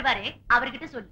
வருவாரு அவர்கிட்ட சொல்லு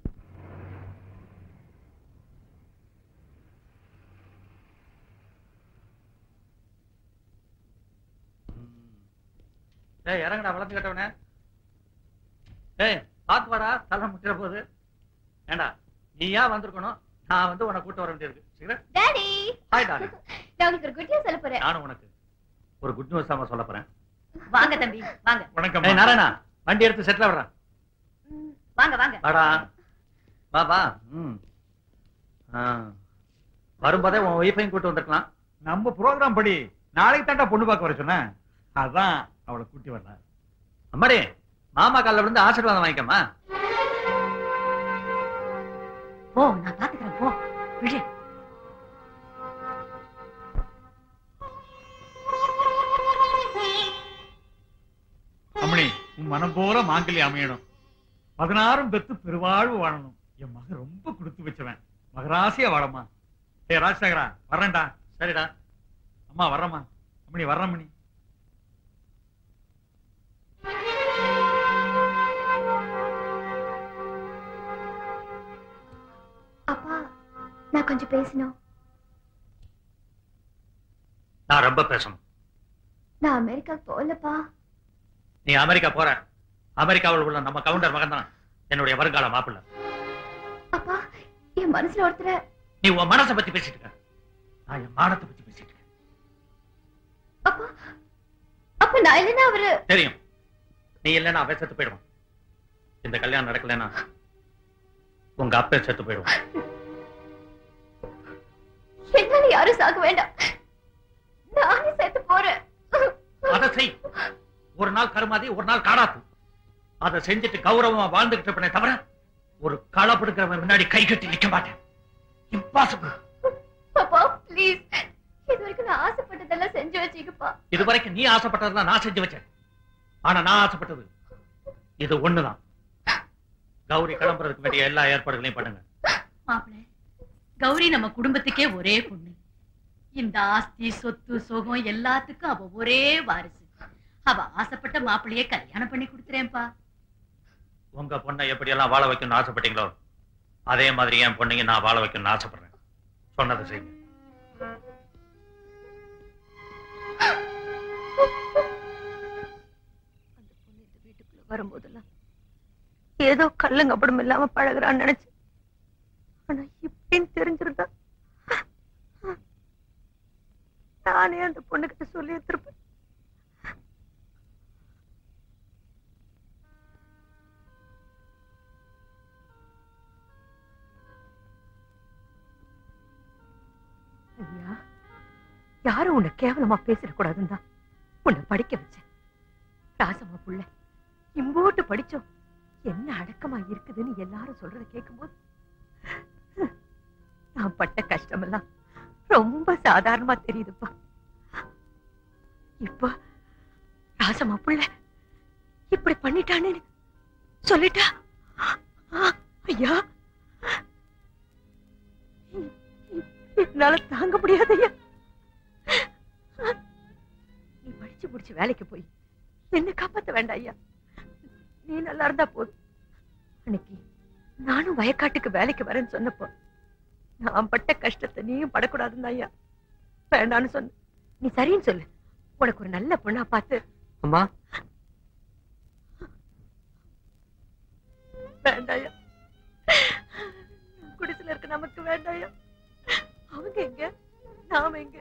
ஏய் இறங்கடா வளர்த்து கட்டவனே ஏய் பாத்து வாடா தலை முட்டிற போது ஏண்டா நீ ஏன் வந்திருக்கணும் நான் வந்து உன்னை கூட்டு வர வேண்டியிருக்கு சீக்கிரம் டாடி ஹாய் டாடி நான் உங்களுக்கு ஒரு குட் நியூஸ் சொல்ல போறேன் நானும் உனக்கு ஒரு குட் நியூஸ் தான் சொல்ல போறேன் வாங்க தம்பி வாங்க வணக்கம் ஏய் நாராயணா வண்டி எடுத்து செட்டில் விடுறேன் ம், வாங்க வாங்க வாடா வா வா ம் ஆ. வரும்போதே உன் ஒய்ஃபையும் கூட்டு வந்திருக்கலாம் நம்ம ப்ரோக்ராம் படி நாளைக்கு தாண்டா பொண்ணு பார்க்க வர சொன்னேன் அதான் அவளை கூட்டி வரல அம்மாடி மாமா காலில் விழுந்து ஆசீர்வாதம் வாங்கிக்கம்மா போ நான் பாத்துக்கிறேன் போ விடு அம்மணி உன் மனம் போல மாங்கல்ய அமையணும் பதினாறும் பெத்து பெருவாழ்வு வாழணும் என் மகன் ரொம்ப கொடுத்து வச்சவன் மகராசியா வாழம்மா ஏ ராஜசேகரா வர்றேன்டா சரிடா அம்மா வர்றம்மா அம்மணி வர்றேன் மணி அப்பா நான் கொஞ்சம் பேசணும் நான் ரொம்ப பேசணும் நான் அமெரிக்காவுக்கு போகலப்பா நீ அமெரிக்கா போற அமெரிக்காவில் உள்ள நம்ம கவுண்டர் மகன் தான் என்னுடைய வருங்கால மாப்பிள்ளை அப்பா என் மனசுல ஒருத்தர நீ உன் மனசை பத்தி பேசிட்டு இருக்க நான் என் மானத்தை பத்தி பேசிட்டு இருக்கேன் அப்பா அப்ப நான் இல்லைன்னா அவரு தெரியும் நீ இல்லைன்னா அவன் செத்து போயிடுவான் இந்த கல்யாணம் நடக்கலைன்னா உங்க அப்பே செத்து போயிடுவான் என்னால யாரும் சாக வேண்டாம் நானே செத்து போறேன் அதை செய் ஒரு நாள் கருமாதி ஒரு நாள் காடாத்து அதை செஞ்சுட்டு கௌரவமா வாழ்ந்துகிட்டு இருப்பனே தவிர ஒரு களை பிடிக்கிறவன் முன்னாடி கை கட்டி நிக்க மாட்டேன் இம்பாசிபிள் அப்பா ப்ளீஸ் இது வரைக்கும் நான் ஆசைப்பட்டதெல்லாம் செஞ்சு வச்சுக்கப்பா இது வரைக்கும் நீ ஆசைப்பட்டதெல்லாம் நான் செஞ்சு வச்சேன் ஆனா நான் ஆசைப்பட்டது இது ஒண்ணுதான் கௌரி கிளம்புறதுக்கு வேண்டிய எல்லா ஏற்பாடுகளையும் பண்ணுங்க மாப்பிள கௌரி நம்ம குடும்பத்துக்கே ஒரே பொண்ணு இந்த ஆஸ்தி சொத்து சுகம் எல்லாத்துக்கும் அவ ஒரே வாரிசு அவ ஆசைப்பட்ட மாப்பிள்ளையே கல்யாணம் பண்ணி கொடுத்துறேன்ப்பா உங்க பொண்ணை எப்படி எல்லாம் வாழ வைக்கணும்னு ஆசைப்பட்டீங்களோ அதே மாதிரி என் பொண்ணையும் நான் வாழ வைக்கணும்னு ஆசைப்படுறேன் சொன்னதை செய்யுங்க அந்த பொண்ணு இந்த வீட்டுக்குள்ள வரும்போதெல்லாம் ஏதோ கள்ளங்கப்படம் இல்லாம பழகுறான்னு நினைச்சு ஆனா இப்படின்னு தெரிஞ்சிருந்தா நானே அந்த பொண்ணுகிட்ட சொல்லி எடுத்திருப்பேன் ஐயா யாரும் உன்னை கேவலமா பேசிடக்கூடாதுன்னு தான் உன்னை படிக்க வச்சேன் ராசம்மா புள்ள இம்போட்டு படிச்சோம் என்ன அடக்கமா இருக்குதுன்னு எல்லாரும் சொல்றத கேட்கும்போது நான் பட்ட கஷ்டமெல்லாம் ரொம்ப சாதாரணமா தெரியுதுப்பா இப்போ ராசம்மா புள்ள இப்படி பண்ணிட்டானே சொல்லிட்டா ஆ, ஐயா என்னால தாங்க முடியாது ஐயா நீ படிச்சு முடிச்சு வேலைக்கு போய் என்ன காப்பாத்த வேண்டாம் ஐயா நீ நல்லா இருந்தா போதும் அன்னைக்கு நானும் வயக்காட்டுக்கு வேலைக்கு வரேன்னு சொன்னப்போ நான் பட்ட கஷ்டத்தை நீயும் படக்கூடாதுன்னு ஐயா வேண்டான்னு சொன்ன நீ சரின்னு சொல்லு உனக்கு ஒரு நல்ல பொண்ணா பார்த்து அம்மா வேண்டாயா குடிசையில இருக்க நமக்கு வேண்டாயா அவங்க எங்க நாம எங்க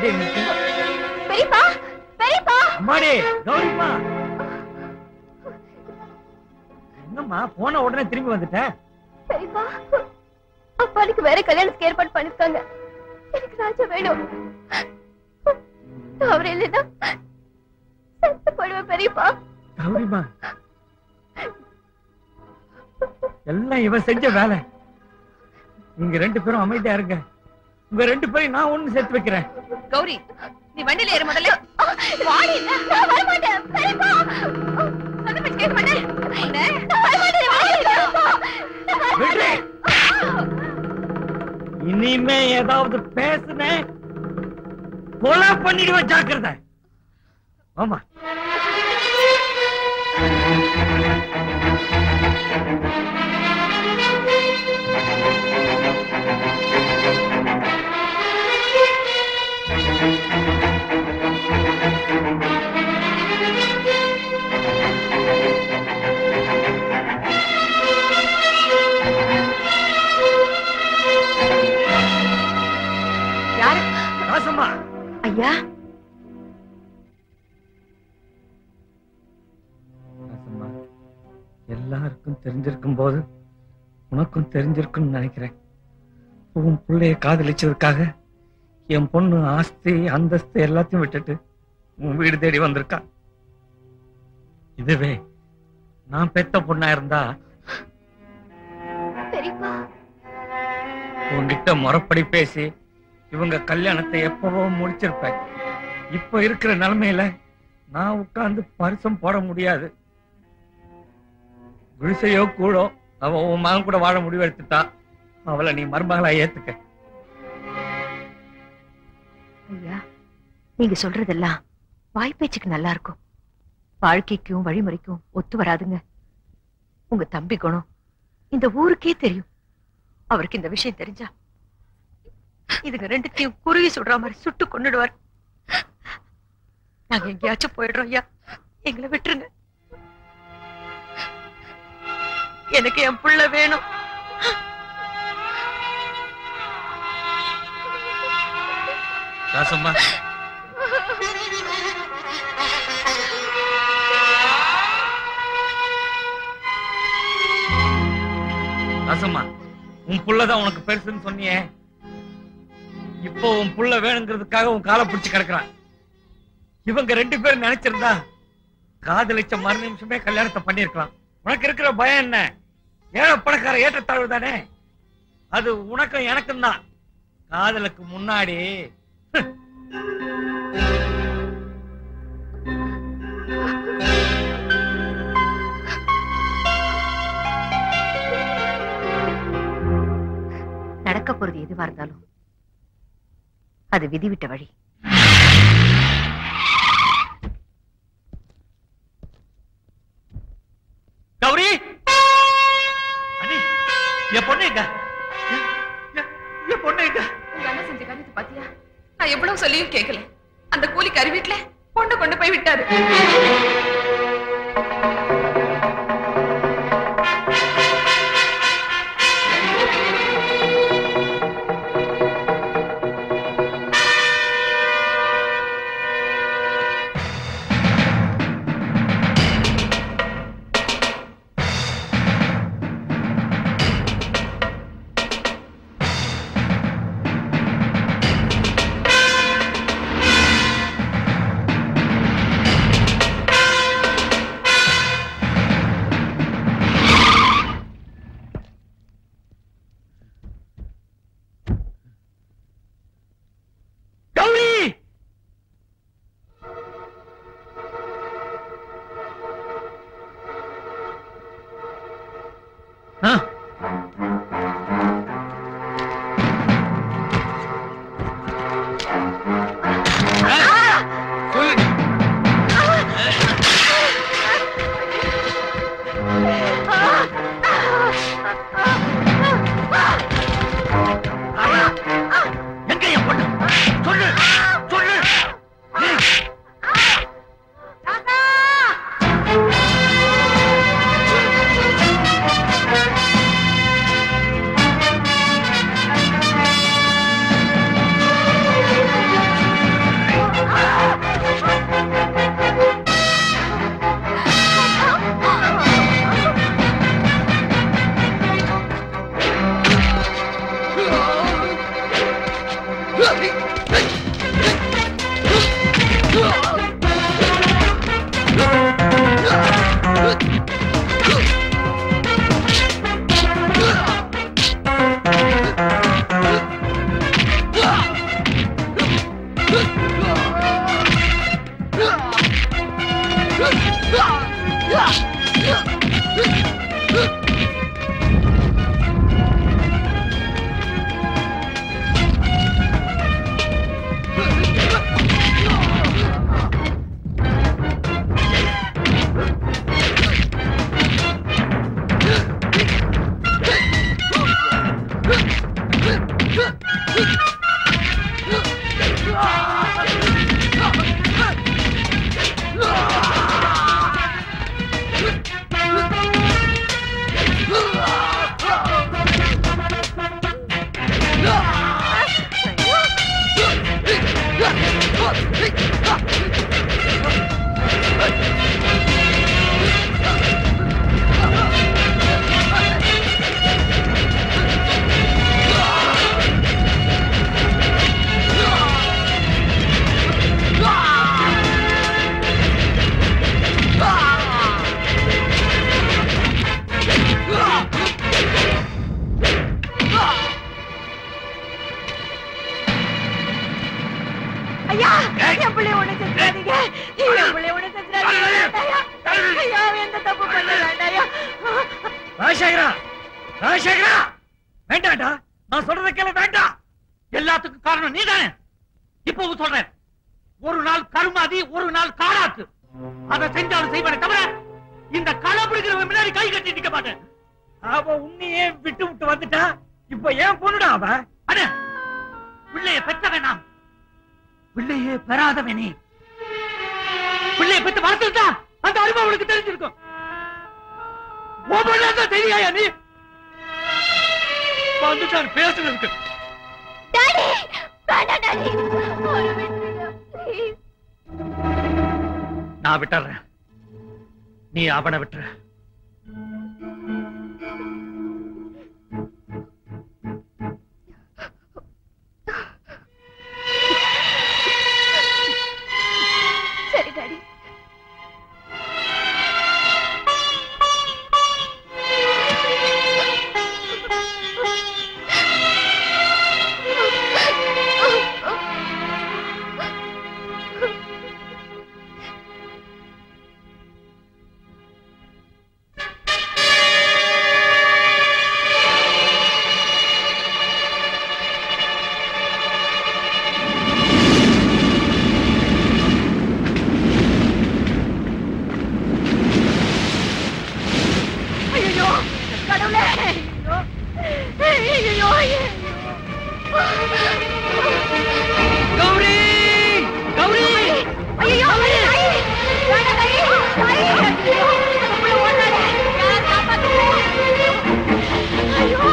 வண்டியை நிறுத்து பெரியப்பா பெரியப்பா அம்மாடி கௌரிம்மா என்னம்மா போன உடனே திரும்பி வந்துட்டேன் பெரியப்பா அப்பாளுக்கு வேற கல்யாணத்துக்கு ஏற்பாடு பண்ணிருக்காங்க எனக்கு ராஜா வேணும் அவர் இல்லைன்னா செத்து போடுவேன் பெரியப்பா கௌரிம்மா எல்லாம் இவ செஞ்ச வேலை நீங்க ரெண்டு பேரும் அமைதியா இருங்க உங்க ரெண்டு பேரையும் நான் ஒண்ணு சேர்த்து வைக்கிறேன் கௌரி நீ வண்டியில ஏறு முதல்ல வாடி நான் வர மாட்டேன் பெரியப்பா சொன்ன பேச்சு கேட்க மாட்டேன் உன்னை நான் வர மாட்டேன் வாடி பெரியப்பா நான் வர விடு. மாட்டேன் இனிமே ஏதாவது பேசுன கொலை பண்ணிடுவேன் ஜாக்கிரதை ஆமா யாரு ராசம்மா ஐயா ராசம்மா எல்லாருக்கும் தெரிஞ்சிருக்கும் போது உனக்கும் தெரிஞ்சிருக்கும்னு நினைக்கிறேன் உன் பிள்ளைய காதலிச்சதுக்காக என் பொண்ணு ஆஸ்தி அந்தஸ்து எல்லாத்தையும் விட்டுட்டு உன் வீடு தேடி வந்திருக்கா இதுவே நான் பெத்த பொண்ணா இருந்தா பெரியப்பா உன்கிட்ட முறைப்படி பேசி இவங்க கல்யாணத்தை எப்பவோ முடிச்சிருப்பேன் இப்ப இருக்கிற நிலைமையில நான் உட்கார்ந்து பரிசம் போட முடியாது குடிசையோ கூடோ அவ உன் மகன் கூட வாழ முடிவெடுத்துட்டா அவளை நீ மருமகளா ஏத்துக்க ஐயா நீங்க சொல்றதெல்லாம் வாய்ப்பேச்சுக்கு நல்லா இருக்கும் வாழ்க்கைக்கும் வழிமுறைக்கும் ஒத்து வராதுங்க உங்க தம்பி குணம் இந்த ஊருக்கே தெரியும் அவருக்கு இந்த விஷயம் தெரிஞ்சா இதுங்க ரெண்டுத்தையும் குருவி சுடுற மாதிரி சுட்டு கொன்னுடுவார் நாங்க எங்கேயாச்சும் போயிடுறோம் ஐயா எங்களை விட்டுருங்க எனக்கு என் புள்ள வேணும் ராசம்மா ராசம்மா உன் புள்ளதான் உனக்கு பெருசுன்னு சொன்னியே இப்போ உன் புள்ள வேணுங்கிறதுக்காக உன் காலை பிடிச்சு கிடக்குறான் இவங்க ரெண்டு பேரும் நினைச்சிருந்தா காதலிச்ச மறு நிமிஷமே கல்யாணத்தை பண்ணிருக்கலாம் உனக்கு இருக்கிற பயம் என்ன ஏழை பணக்கார ஏற்றத்தாழ்வு தானே அது உனக்கும் எனக்கும் தான் காதலுக்கு முன்னாடி நடக்க போறது எதுவா இருந்தாலும் அது விதிவிட்ட வழி கௌரி அண்ணி என் பொண்ணு எங்க என்- என்- என் பொண்ணு எங்க உங்க அண்ணன் செஞ்ச காரியத்தை பாத்தியா நான் எவ்வளவு சொல்லியும் கேட்கல அந்த கூலிக்காரி வீட்டுல பொண்ணை கொண்டு போய் விட்டாரு கௌரி ஆ சொல்லு எங்க என் பொண்ணு சொல்லு சொல்லு ஏய், ராசா ராஜசேகரா ராஜசேகரா வேண்டாம்டா நான் சொல்றதை கேளு வேண்டாம் எல்லாத்துக்கும் காரணம் நீதானே இப்பவும் சொல்றேன் ஒரு நாள் கருமாதி ஒரு நாள் காடாத்து அதை செஞ்சாலும் செய்வனே தவிர இந்த களை பிடிக்கிறவன் முன்னாடி கை கட்டி நிக்க மாட்டேன் அவ உன்னையே விட்டு விட்டு வந்துட்டா இப்ப ஏன் பொண்ணுடா அவ அண்ணே பிள்ளைய பெற்றவன் நாம் பிள்ளையே பெறாதவனே பிள்ளைய பெற்று வளர்த்துட்டா அந்த அருமை அவளுக்கு தெரிஞ்சிருக்கும் ஒவ்வொன்றும் தெரியாயா நீ வந்துட்டான் பேசுறதுக்கு டாடி வேண்டாம் டாடி அவரை விட்டுருங்க ப்ளீஸ் நான் விட்டுறேன் நீ அவனை விட்டுற சரி டாடி ஐயோ கடவுளே ஐயோ ஐயோ ஐயோ கௌரி கௌரி ஐயோ தாயி வேண்டாம் தாயி தாயி ஐயோ உள்ள ஓடாதே யார் காப்பாத்துங்க ஐயோ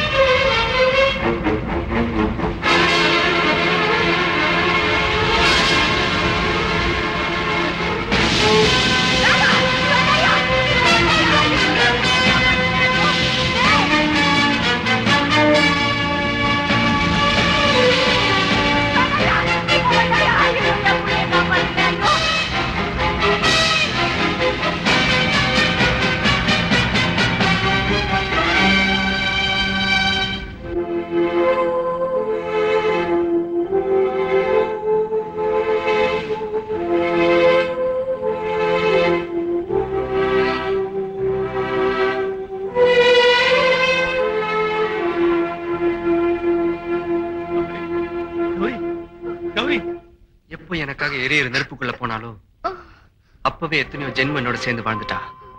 கௌரி கௌரி எப்போ எனக்காக எரியற நெருப்புக்குள்ள போனாலோ அப்பவே எத்தனையோ ஜென்மம் என்னோட சேர்ந்து வாழ்ந்துட்டா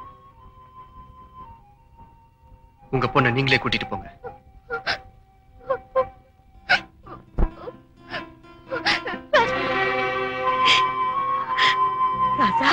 உங்க பொண்ணை நீங்களே கூட்டிட்டு போங்க ராசா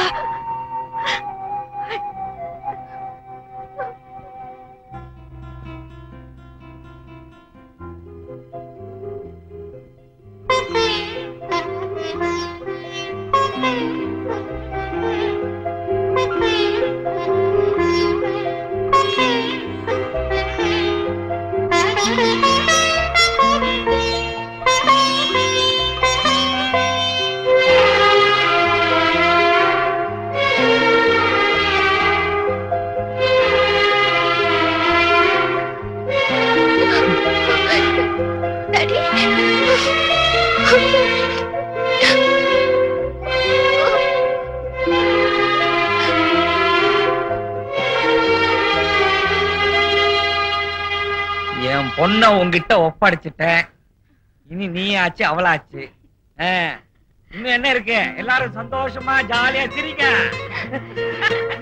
என் பொண்ண உன்கிட்ட ஒப்படைச்சிட்டேன் இனி நீ ஆச்சு அவளாச்சு ஆ, இன்னும் என்ன இருக்கு எல்லாரும் சந்தோஷமா ஜாலியா சிரிங்க